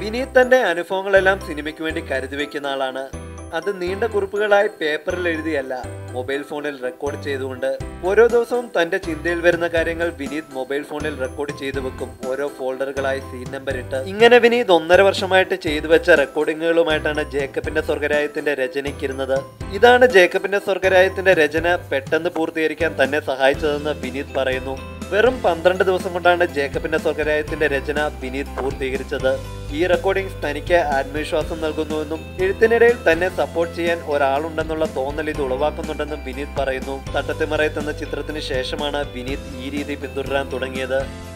വിനീത് തന്റെ അനുഭവങ്ങളെല്ലാം സിനിമയ്ക്ക് വേണ്ടി കരുതി വെക്കുന്ന ആളാണ് അത് നീണ്ട കുറിപ്പുകളായി പേപ്പറിൽ എഴുതിയല്ല മൊബൈൽ ഫോണിൽ റെക്കോർഡ് ചെയ്തുകൊണ്ട് ഓരോ ദിവസവും തന്റെ ചിന്തയിൽ വരുന്ന കാര്യങ്ങൾ വിനീത് മൊബൈൽ ഫോണിൽ റെക്കോർഡ് ചെയ്തു വെക്കും ഓരോ ഫോൾഡറുകളായി സീൻ നമ്പർ ഇട്ട് ഇങ്ങനെ വിനീത് ഒന്നര വർഷമായിട്ട് ചെയ്തു വെച്ച റെക്കോർഡിങ്ങുകളുമായിട്ടാണ് ജേക്കബിന്റെ സ്വർഗരായത്തിന്റെ രചനയ്ക്കിരുന്നത് ഇതാണ് ജേക്കബിന്റെ സ്വർഗരായത്തിന്റെ രചന പെട്ടെന്ന് പൂർത്തീകരിക്കാൻ തന്നെ സഹായിച്ചതെന്ന് വിനീത് പറയുന്നു വെറും പന്ത്രണ്ട് ദിവസം കൊണ്ടാണ് ജേക്കബിന്റെ സ്വർഗരായത്തിന്റെ രചന വിനീത് പൂർത്തീകരിച്ചത് ഈ റെക്കോർഡിംഗ്സ് തനിക്ക് ആത്മവിശ്വാസം നൽകുന്നുവെന്നും എഴുത്തിനിടയിൽ തന്നെ സപ്പോർട്ട് ചെയ്യാൻ ഒരാളുണ്ടെന്നുള്ള തോന്നൽ ഇത് ഉളവാക്കുന്നുണ്ടെന്നും വിനീത് പറയുന്നു തട്ടത്തിമറയത്ത് എന്ന ചിത്രത്തിന് ശേഷമാണ് വിനീത് ഈ രീതി പിന്തുടരാൻ തുടങ്ങിയത്